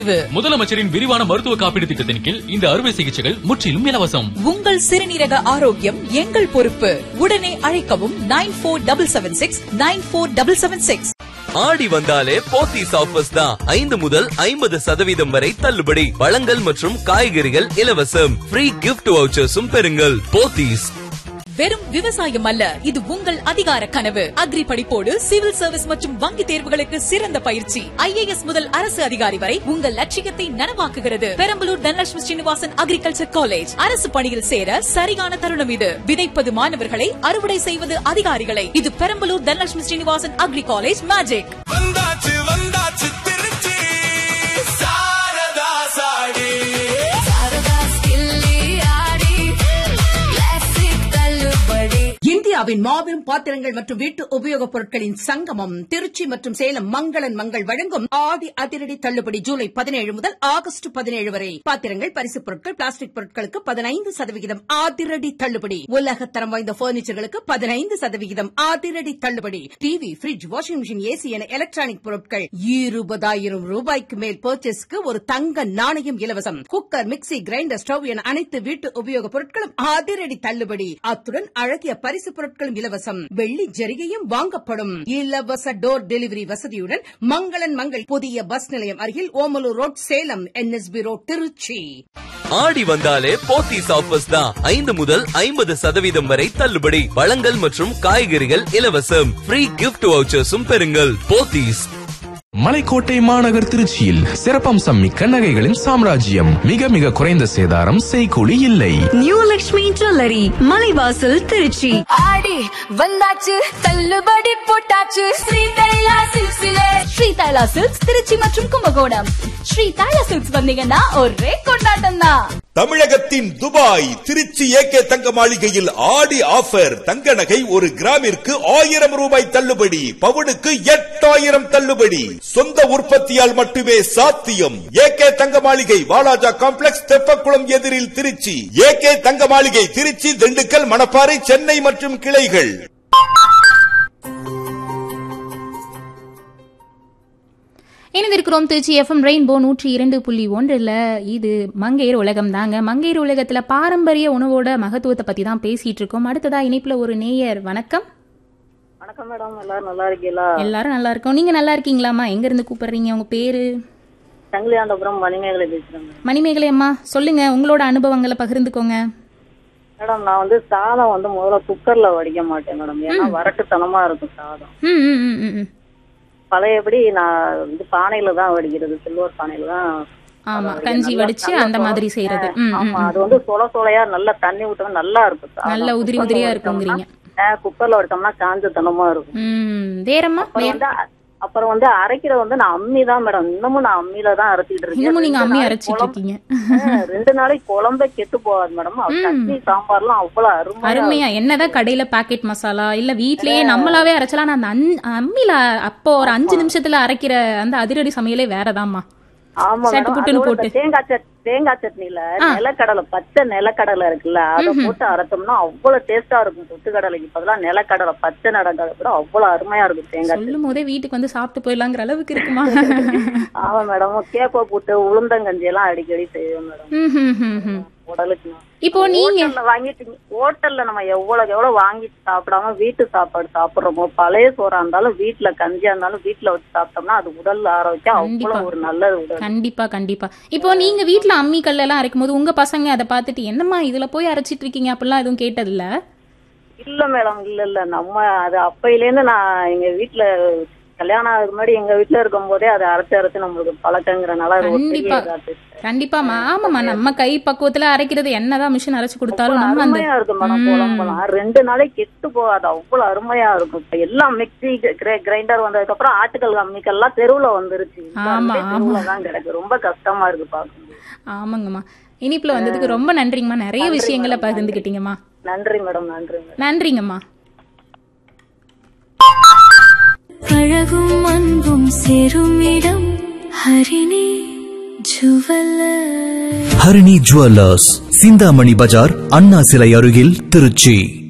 முதலமைச்சரின் விரிவான மருத்துவ காப்பீடு திட்டத்தின் கீழ் இந்த அறுவை சிகிச்சைகள் முற்றிலும் இலவசம் உங்கள் சிறுநீரக ஆரோக்கியம் எங்கள் பொறுப்பு உடனே அழைக்கவும் nine four double seven six nine four double seven six ஆடி வந்தாலே போத்தீஸ் ஆஃபர்ஸ் தான் ஐந்து முதல் ஐம்பது சதவீதம் வரை தள்ளுபடி பழங்கள் மற்றும் காய்கறிகள் இலவசம் ஃப்ரீ கிஃப்ட் வவுச்சர்ஸும் பெறுங்கள் போத்தீஸ் வெறும் விவசாயம் அல்ல இது உங்கள் அதிகார கனவு அக்ரி படிப்போடு சிவில் சர்வீஸ் மற்றும் வங்கி தேர்வுகளுக்கு சிறந்த பயிற்சி ஐஏஎஸ் முதல் அரசு அதிகாரி வரை உங்கள் லட்சியத்தை நனவாக்குகிறது பெரம்பலூர் தனலட்சுமி ஸ்ரீனிவாசன் அக்ரிகல்ச்சர் காலேஜ் அரசு பணியில் சேர சரியான தருணம் இது விதைப்பது மாணவர்களை அறுவடை செய்வது அதிகாரிகளை இது Perambalur Dhanalakshmi Srinivasan agri college magic வந்தாச்சு வந்தாச்சு திருச்சி சாரதா சாடி இந்தியாவின் மாபெரும் பாத்திரங்கள் மற்றும் வீட்டு உபயோகப் பொருட்களின் சங்கமம் திருச்சி மற்றும் சேலம் மங்களன் மங்கள் வழங்கும் ஆடி அதிரடி தள்ளுபடி ஜூலை பதினேழு முதல் ஆகஸ்ட் பதினேழு வரை பாத்திரங்கள் பரிசுப் பொருட்கள் பிளாஸ்டிக் பொருட்களுக்கு பதினைந்து சதவிகிதம் அதிரடி தள்ளுபடி உலகத்தரம் வாய்ந்த பர்னிச்சர்களுக்கு பதினைந்து சதவிகிதம் அதிரடி தள்ளுபடி TV fridge washing machine AC என எலக்ட்ரானிக் பொருட்கள் இருபதாயிரம் ரூபாய்க்கு மேல் பர்ச்சேஸ்க்கு ஒரு தங்க நாணயம் இலவசம் குக்கர் மிக்சி கிரைண்டர் ஸ்டவ் என அனைத்து வீட்டு உபயோகப் பொருட்களும் அதிரடி தள்ளுபடி அத்துடன் அழகிய பரிசு பொருட்களும் இலவசம் வெள்ளி ஜரிகையும் வாங்கப்படும் இலவச டோர் டெலிவரி வசதியுடன் மங்களன் மங்கள் புதிய பஸ் நிலையம் அருகில் Omalur road Salem NSB road Tiruchi ஆடி வந்தாலே போத்தீஸ் ஆஃபர்ஸ் தான் ஐந்து முதல் ஐம்பது சதவீதம் வரை தள்ளுபடி பழங்கள் மற்றும் காய்கறிகள் இலவசம் ஃப்ரீ கிஃப்ட் வவுச்சர்ஸும் பெறுங்கள் போத்தீஸ் மலைக்கோட்டை மாநகர் திருச்சியில் சிறப்பம்சம் மிக்க நகைகளின் சாம்ராஜ்யம் மிக மிக குறைந்த சேதாரம் செய்கூலி இல்லை நியூ லக்ஷ்மி ஜுவல்லரி மலைவாசல் திருச்சி ஆடி வந்தாச்சு தள்ளுபடி போட்டாச்சு ஸ்ரீ தைலா சில்க்ஸ்ல ஸ்ரீ தைலா சில்க்ஸ் திருச்சி மற்றும் கும்பகோணம் ஸ்ரீ தைலா சில்க்ஸ் வந்தீங்கன்னா ஒரே கொண்டாட்டம் தான் தமிழகத்தின் துபாய் திருச்சி ஏகே தங்க மாளிகையில் ஆடி ஆஃபர் தங்க நகை ஒரு கிராமிற்கு ஆயிரம் ரூபாய் தள்ளுபடி பவுனுக்கு எட்டாயிரம் தள்ளுபடி சொந்த உற்பத்தியால் மட்டுமே சாத்தியம் ஏகே தங்க மாளிகை வாலாஜா காம்ப்ளெக்ஸ் தெப்பக்குளம் எதிரில் திருச்சி ஏகே தங்க மாளிகை திருச்சி திண்டுக்கல் மணப்பாறை சென்னை மற்றும் கிளைகள் இணைந்திருக்கிறோம் திருச்சி எஃப்எம் ரெயின்போ நூற்றி இரண்டு புள்ளி ஒன்றில் இது மங்கையர் உலகம் தாங்க மங்கையர் உலகத்தில் பாரம்பரிய உணவோட மகத்துவத்தை பற்றி தான் பேசிட்டு இருக்கோம் அடுத்ததா இணைப்பில் ஒரு நேயர் வணக்கம் வணக்கம் மேடம் எல்லாரும் நல்லா இருக்கீங்களா எல்லாரும் நல்லா இருக்கோம் நீங்கள் நல்லா இருக்கீங்களாம்மா எங்கேருந்து கூப்பிடுறீங்க உங்கள் பேர் சங்கிலியாண்டபுரம் மணிமேகலை பேசுறேன் மேடம். மணிமேகலை அம்மா சொல்லுங்க உங்களோட அனுபவங்களை பகிர்ந்துக்கோங்க மேடம் நான் வந்து சாதம் வந்து முதல்ல குக்கர்ல வடிக்க மாட்டேன் மேடம் ஏன்னா வரட்டுத்தனமா இருக்கும் சாதம் ம் ம் ம் ம், ம் பழையபடி நான் வந்து பானையில தான் வடிக்கிறது சில்வர் பானையில தான் ஆமா அதை கஞ்சி நல்லா- வடிச்சு நல்லா அந்த சொ- மாதிரி செய்யறது ம், ம், ஆமா ம். அது வந்து சொல சொலையா நல்லா தண்ணி விட்டா நல்லா இருக்கும் சாதம். நல்ல உதிரி குக்கர்ல உதிரியா வடிச்சோம்னா- இருக்குங்கிறீங்க ஆ, குக்கர்ல வடிச்சோம்னா காஞ்சத்தனமா இருக்கும் ம் வேறம்மா அப்புறம் வேற வந்து அப்புறம் வந்து அரைக்கிறது வந்து நான் அம்மி தான் மேடம் இன்னமும் நான் அம்மியில தான் அரைச்சிட்டு இருக்கேன் இன்னமும் நீங்க ரெண்டு அம்மி நாளைக்கு அரைச்சிட்டு குழம்பு- இருக்கீங்க ஆ, ரெண்டு நாளைக்கு குழம்பே கெட்டு போகாது மேடம் ம். சட்னி சாம்பார்லாம் அவ்வளவு அருமையா அருமையா என்னதான் கடையில பாக்கெட் மசாலா இல்ல வீட்லயே நம்மளாவே அரைச்சலாம் நான் அந்த அன்- அம்மில அப்போ ஒரு அஞ்சு நிமிஷத்துல அரைக்கிற அந்த அதிரடி சமையலே வேறதாம்மா ஆமா சட்டு மேடம் புட்டுன்னு அதோட போட்டு. இந்த தேங்காய் சட் தேங்காய் சட்னில ஆ. நிலக்கடலை பச்சை நிலக்கடலை இருக்குல்ல அத போட்டு அரைச்சோம்னா அவ்வளவு டேஸ்டா இருக்கும் பொட்டுக்கடலைக்கு பதிலா நிலக்கடலை பச்சை நிலக்கடலை கூட அவ்வளவு அருமையா இருக்கும் தேங்காய் சட்னி சொல்லும் போதே வீட்டுக்கு வந்து சாப்பிட்டு போயிடலாங்கிற அளவுக்கு இருக்குமா ஆமா மேடம் கேப்ப போட்டு உளுந்தங்கஞ்சி எல்லாம் அடிக்கடி செய்வோம் மேடம் ம், ம், ம், ம். உடலுக்கு இப்போ நீங்க ஹோட்டல்ல வாங்கிட்டு ஹோட்டல்ல நம்ம எவ்வளவு எவ்வளவு வாங்கி சாப்பிடாம வீட்டு சாப்பாடு சாப்பிடுறோமோ பழைய சோறா இருந்தாலும் வீட்டுல கஞ்சியா இருந்தாலும் வீட்டுல வச்சு சாப்பிட்டோம்னா அது உடல் ஆரோக்கியம் கண்டிப்பா. அவ்வளவு ஒரு நல்லது உடல் கண்டிப்பா கண்டிப்பா இப்போ நீங்க வீட்ல அம்மி கல்ல எல்லாம் அரைக்கும் போது உங்க பசங்க அதை பார்த்துட்டு என்னம்மா இதுல போய் அரைச்சிட்டு இருக்கீங்க அப்படிலாம் எதுவும் கேட்டது இல்ல இல்ல மேடம் இல்ல இல்ல நம்ம அது அப்பையில இருந்து நான் எங்க வீட்டுல கல்யாணம் ஆகுது முன்னாடி எங்க வீட்டுல இருக்கும் போதே அதை அரைச்சு அரைச்சு நம்மளுக்கு பழக்கங்கிறனால அது ஒரு பெரிய கண்டிப்பா இதாச்சு. கண்டிப்பாமா ஆமாமா நம்ம கை பக்குவத்துல அரைக்கிறது என்னதான் மிஷின் அரைச்சு கொடுத்தாலும் நம்ம அந்த அருமையா இருக்கும் மேடம் ம். குழம்புலாம் ரெண்டு நாளைக்கு கெட்டு போகாது அவ்வளவு அருமையா இருக்கும் இப்ப எல்லாம் மிக்ஸி கிரைண்டர் வந்ததுக்கு அப்புறம் ஆட்டுக்கல் அம்மிக்கல் எல்லாம் தெருவுல வந்துருச்சு இப்ப ஆமா, அதுவே தெருவுல தான் கிடக்கு ரொம்ப கஷ்டமா இருக்கு பாக்கும்போது ஆமாங்கம்மா இனிப்புல வந்ததுக்கு ரொம்ப நன்றிங்கம்மா நிறைய நன்றி விஷயங்களை மேடம், பகிர்ந்துக்கிட்டீங்கம்மா நன்றி மேடம் நன்றி மேடம் நன்றிங்கம்மா அழகும் அன்பும் சேரும் இடம் ஹரிணி ஜுவல்லர் ஹரிணி ஜுவல்லர்ஸ் சிந்தாமணி பஜார் அண்ணா சிலை அருகில் திருச்சி